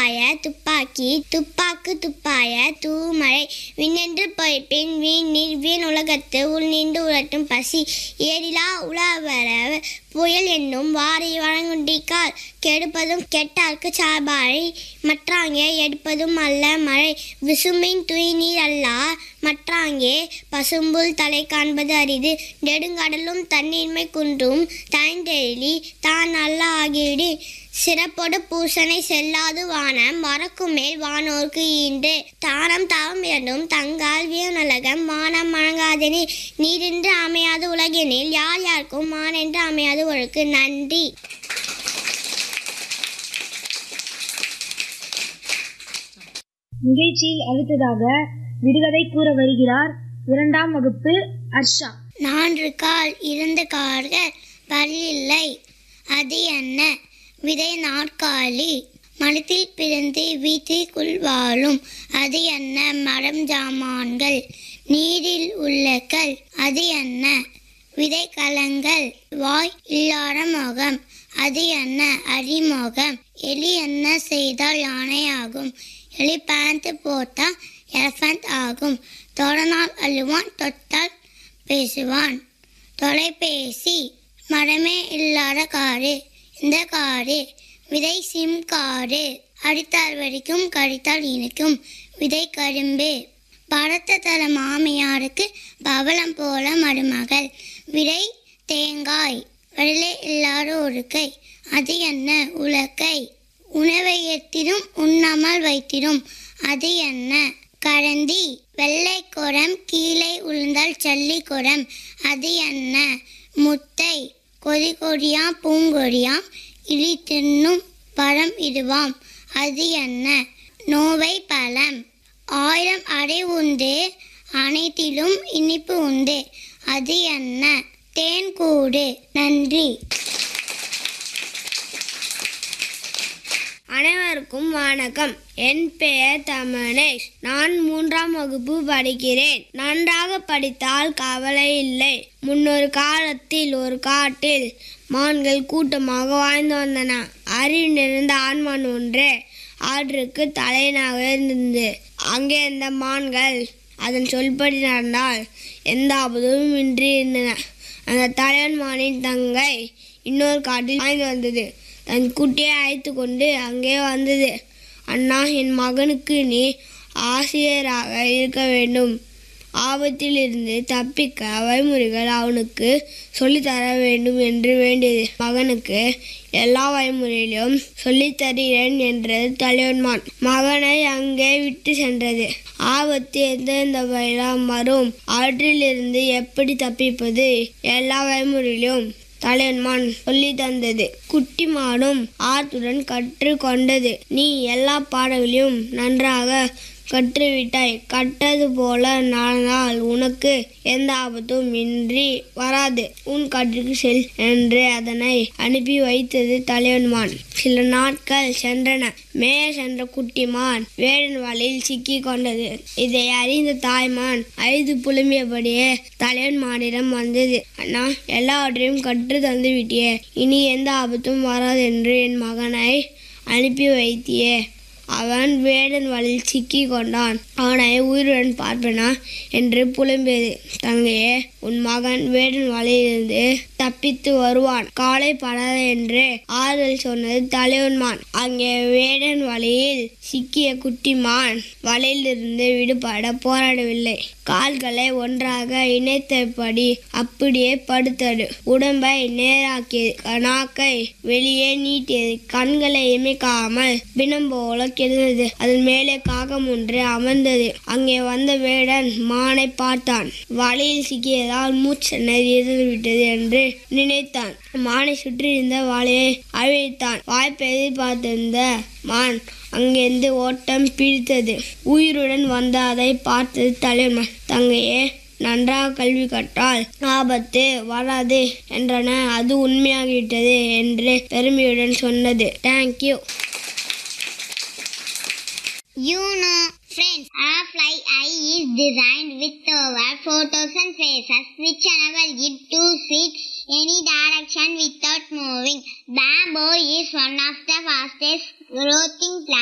துப்பாய துப்பாக்கி துப்பாக்கு துப்பாய தூமழை விண்ணென்று பொய்ப்பின் வீணில் வீண் உலகத்து உள் நீண்டு உலட்டும் பசி ஏரிலா உலாவர புயல் என்னும் வாரி வழங்குண்டிக்கால் கெடுப்பதும் கெட்டார்க்கு சாபாழை மற்றாங்கே எடுப்பதும் அல்ல மழை விசும்பின் துய்நீர் அல்லா மற்றாங்கே பசும்புல் தலை காண்பது அரிது நெடுங்கடலும் தண்ணீர்மை குன்றும் தயந்தெழி தான் அல்ல ஆகிவிடு சிறப்பொடு பூசனை செல்லாது வானம் மறக்கும் மேல் வானோர்க்கு ஈண்டு தானம் தாவம் இரண்டும் தங்கால் வியனுலகம் வானம் வழங்காதெனில் நீரென்று அமையாது உலகெனில் யார் யாருக்கும் மானென்று அமையாது ஒழுக்கு நன்றி நிகழ்ச்சியில் அடுத்ததாக விடுகதை கூற வருகிறார் இரண்டாம் வகுப்பு அர்ஷா நான்கு கால் இருந்த கார்கள் பல்லில்லை அது என்ன விதை நாற்காலி மரத்தில் பிறந்து வீட்டிற்குள் வாழும் அது என்ன மரம் ஜாமான்கள் நீரில் உள்ள கல் அது என்ன விதை கலங்கள் வாய் இல்லாத முகம் அது என்ன அரிமுகம் எலி என்ன செய்தால் யானையாகும் எலி பேண்ட் போட்டால் எலஃபண்ட் ஆகும் தொடனால் அழுவான் தொட்டால் பேசுவான் தொலைபேசி மரமே இல்லாத காடு இந்த காடு விதை சிம் காடு அடித்தால் வரைக்கும் கடித்தால் இனிக்கும் விதை கரும்பு படத்த தர மாமியாருக்கு பவளம் போல மருமகள் விடை தேங்காய் வெள்ளை இல்லாத ஒருக்கை அது என்ன உலக்கை உணவை எத்திடும் உண்ணாமல் வைத்திடும் அது என்ன கரந்தி வெள்ளை குடம் கீழே உளுந்தால் சல்லி குடம் அது என்ன முத்தை கொதி கொடியாம் பூங்கொடியாம் இழி தின்னும் பழம் இதுவாம் அது என்ன நோவை பழம் ஆயிரம் அடை உண்டு அனைத்திலும் இனிப்பு உண்டு அது என்ன தேன் கூடு நன்றி அனைவருக்கும் வணக்கம் என் பெயர் தமனேஷ் நான் மூன்றாம் வகுப்பு படிக்கிறேன் நன்றாக படித்தால் கவலை இல்லை முன்னொரு காலத்தில் ஒரு காட்டில் மான்கள் கூட்டமாக வாழ்ந்து வந்தன அறிவு நிறைந்த ஆண்மான் ஒன்று ஆற்றுக்கு தலையனாக இருந்தது அங்கே இருந்த மான்கள் அதன் சொல்படி நடந்தால் எந்த ஆபத்தும் இன்றி இருந்தன அந்த தலைவன் மானின் தங்கை இன்னொரு காட்டில் வாழ்ந்து வந்தது தன் குட்டியை அழைத்து கொண்டு அங்கே வந்தது அண்ணா என் மகனுக்கு நீ ஆசிரியராக இருக்க வேண்டும் ஆபத்தில் இருந்து தப்பிக்க வழிமுறைகள் அவனுக்கு சொல்லித்தர வேண்டும் என்று வேண்டியது மகனுக்கு எல்லா வழிமுறையிலும் சொல்லித் தருகிறேன் என்றது தலைவன்மான் மகனை அங்கே விட்டு சென்றது ஆபத்து எந்தெந்த வயலாம் வரும் ஆற்றிலிருந்து எப்படி தப்பிப்பது எல்லா வழிமுறையிலும் தலைவன்மான் சொல்லி தந்தது குட்டி மாடும் ஆத்துடன் கற்றுக்கொண்டது நீ எல்லா பாடங்களையும் நன்றாக கற்றுவிட்டாய் கட்டது போல நடந்தால் உனக்கு எந்த ஆபத்தும் இன்றி வராது உன் காட்டுக்கு செல் என்று அதனை அனுப்பி வைத்தது தலைவன்மான் சில நாட்கள் சென்றன மேய சென்ற குட்டிமான் வேடன் வலையில் சிக்கி கொண்டது இதை அறிந்த தாய்மான் ஐந்து புலம்பியபடியே தலைவன்மானிடம் வந்தது அண்ணா எல்லாவற்றையும் கற்று தந்து விட்டியே இனி எந்த ஆபத்தும் வராது என்று என் மகனை அனுப்பி வைத்தியே அவன் வேடன் வலையில் சிக்கி கொண்டான் அவனை உயிருடன் பார்ப்பனா என்று புலம்பியது தங்கையே உன் மகன் வேடன் வலையிலிருந்து தப்பித்து வருவான் காலைப்படாத என்று ஆறுதல் சொன்னது தலைவன்மான் அங்கே வேடன் வலையில் சிக்கிய குட்டிமான் வலையிலிருந்து விடுபட போராடவில்லை கால்களை ஒன்றாக இணைத்தபடி அப்படியே படுத்தது உடம்பை நேராக்கியது நாக்கை வெளியே நீட்டியது கண்களை இமைக்காமல் பிணம் போல கிடந்தது அதன் மேலே காகம் ஒன்று அமர்ந்தது அங்கே வந்த வேடன் மானை பார்த்தான் வலையில் சிக்கியதால் மூச்சு நெறியது விட்டது என்று நினைத்தான் மானை சுற்றி இருந்த வலையை அழித்தான் வாய்ப்பை எதிர்பார்த்திருந்த மான் அங்கிருந்து ஓட்டம் பிடித்தது உயிருடன் வந்த அதை பார்த்தது தலைவன் தங்கையே நன்றாக கல்வி கற்றால் ஆபத்து வராது என்றன அது உண்மையாகிவிட்டது என்று பெருமையுடன் சொன்னது thank you You know, friends, our fly eye is designed with over 4000 faces which enable it to see any direction without moving. Bamboo is one of the fastest growing plants.